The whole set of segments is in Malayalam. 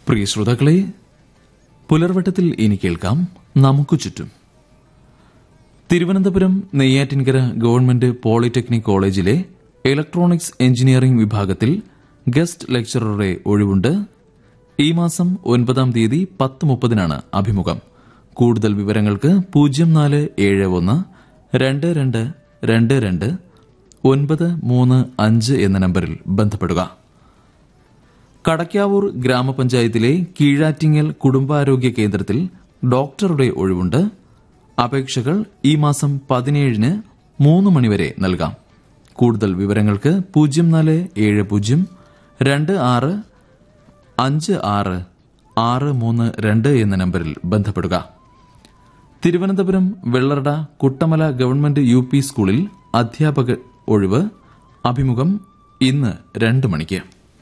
പ്രിയ ശ്രോതാക്കളെ പുലർവട്ടത്തിൽ ഇനി കേൾക്കാം നമുക്ക് ചുറ്റും തിരുവനന്തപുരം നെയ്യാറ്റിൻകര ഗവൺമെന്റ് പോളിടെക്നിക് കോളേജിലെ ഇലക്ട്രോണിക്സ് എഞ്ചിനീയറിംഗ് വിഭാഗത്തിൽ ഗസ്റ്റ് ലെക്ചററുടെ ഒഴിവുണ്ട് ഈ മാസം ഒൻപതാം തീയതി പത്ത് മുപ്പതിനാണ് അഭിമുഖം കൂടുതൽ വിവരങ്ങൾക്ക് പൂജ്യം നാല് ഏഴ് ഒന്ന് രണ്ട് രണ്ട് രണ്ട് രണ്ട് ഒൻപത് മൂന്ന് അഞ്ച് എന്ന നമ്പറിൽ ബന്ധപ്പെടുക കടക്കാവൂർ ഗ്രാമപഞ്ചായത്തിലെ കീഴാറ്റിങ്ങൽ കുടുംബാരോഗ്യ കേന്ദ്രത്തിൽ ഡോക്ടറുടെ ഒഴിവുണ്ട് അപേക്ഷകൾ ഈ മാസം പതിനേഴിന് മൂന്ന് മണിവരെ നൽകാം കൂടുതൽ വിവരങ്ങൾക്ക് പൂജ്യം നാല് ഏഴ് പൂജ്യം രണ്ട് ആറ് അഞ്ച് ആറ് ആറ് മൂന്ന് രണ്ട് എന്ന നമ്പറിൽ ബന്ധപ്പെടുക Thiruvananthapuram Vellarada Kuttamala government U P സ്കൂളിൽ അധ്യാപക ഒഴിവ് അഭിമുഖം ഇന്ന് രണ്ട് മണിക്ക്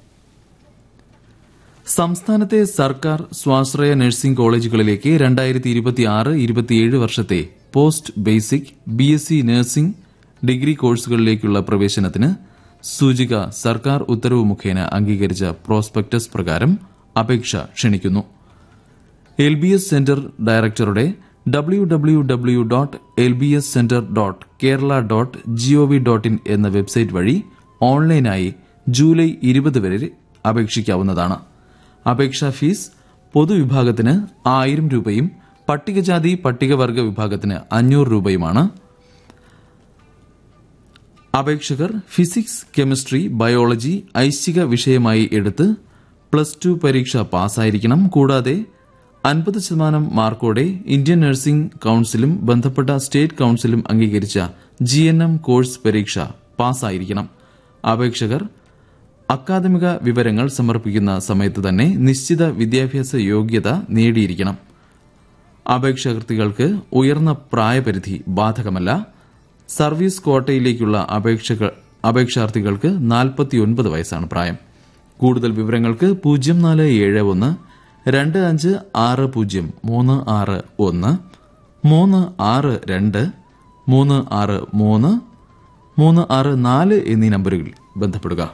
സംസ്ഥാനത്തെ സർക്കാർ സ്വാശ്രയ നഴ്സിംഗ് കോളേജുകളിലേക്ക് രണ്ടായിരത്തി ഇരുപത്തിയാറ് ഇരുപത്തിയേഴ് വർഷത്തെ post basic B S C nursing degree കോഴ്സുകളിലേക്കുള്ള പ്രവേശനത്തിന് സൂചിക സർക്കാർ ഉത്തരവ് മുഖേന അംഗീകരിച്ച പ്രോസ്പെക്ടസ് പ്രകാരം അപേക്ഷ ക്ഷണിക്കുന്നു എൽ ബി എസ് സെന്റർ ഡയറക്ടറുടെ W W W dot L B S centre dot Kerala dot G O V dot in എന്ന വെബ്സൈറ്റ് വഴി ഓൺലൈനായി ജൂലൈ ഇരുപത് വരെ അപേക്ഷിക്കാവുന്നതാണ് അപേക്ഷാ ഫീസ് പൊതുവിഭാഗത്തിന് ആയിരം രൂപയും പട്ടികജാതി പട്ടികവർഗ വിഭാഗത്തിന് അഞ്ഞൂറ് രൂപയുമാണ് അപേക്ഷകർ ഫിസിക്സ് കെമിസ്ട്രി ബയോളജി ഐച്ഛിക വിഷയമായി എടുത്ത് പ്ലസ് ടു പരീക്ഷ പാസ്സായിരിക്കണം കൂടാതെ അൻപത് ശതമാനം മാർക്കോടെ ഇന്ത്യൻ നഴ്സിംഗ് കൌൺസിലും ബന്ധപ്പെട്ട സ്റ്റേറ്റ് കൌൺസിലും അംഗീകരിച്ച ജി എൻ എം കോഴ്സ് പരീക്ഷ പാസ്സായിരിക്കണം അപേക്ഷകർ അക്കാദമിക വിവരങ്ങൾ സമർപ്പിക്കുന്ന സമയത്ത് തന്നെ നിശ്ചിത വിദ്യാഭ്യാസ യോഗ്യത നേടിയിരിക്കണം അപേക്ഷാർത്ഥികൾക്ക് ഉയർന്ന പ്രായപരിധി ബാധകമല്ല സർവീസ് ക്വാട്ടയിലേക്കുള്ള അപേക്ഷക- അപേക്ഷാർത്ഥികൾക്ക് നാൽപ്പത്തിയൊൻപത് വയസ്സാണ് പ്രായം കൂടുതൽ വിവരങ്ങൾക്ക് പൂജ്യം നാല് ഏഴ് ഒന്ന് രണ്ട് അഞ്ച് ആറ് പൂജ്യം മൂന്ന് ആറ് ഒന്ന് മൂന്ന് ആറ് രണ്ട് മൂന്ന് ആറ് മൂന്ന് മൂന്ന് ആറ് നാല് എന്നീ നമ്പറുകളിൽ ബന്ധപ്പെടുക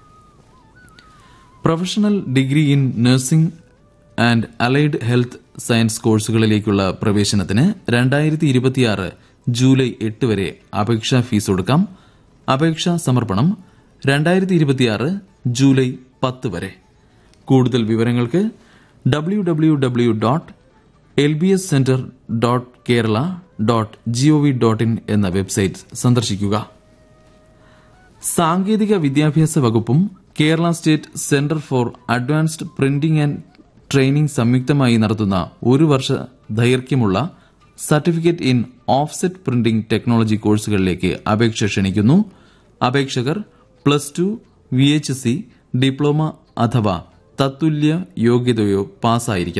professional degree in nursing and allied health science കോഴ്സുകളിലേക്കുള്ള പ്രവേശനത്തിന് രണ്ടായിരത്തി ഇരുപത്തിയാറ് ജൂലൈ എട്ട് വരെ അപേക്ഷാ ഫീസ് ഒടുക്കാം അപേക്ഷാ സമർപ്പണം രണ്ടായിരത്തി ഇരുപത്തിയാറ് ജൂലൈ പത്ത് വരെ കൂടുതൽ വിവരങ്ങൾക്ക് W W W dot L B S centre dot Kerala dot G O V dot in എന്ന വെബ്സൈറ്റ് സന്ദർശിക്കുക സാങ്കേതിക വിദ്യാഭ്യാസ വകുപ്പും Kerala state centre for advanced printing and training സംയുക്തമായി നടത്തുന്ന ഒരു വർഷ ദൈർഘ്യമുള്ള certificate in offset printing technology കോഴ്സുകളിലേക്ക് അപേക്ഷ ക്ഷണിക്കുന്നു അപേക്ഷകർ plus two V H C diploma അഥവാ തത്തുല്യ യോഗ്യതയോ പാസ്സായിരിക്കണം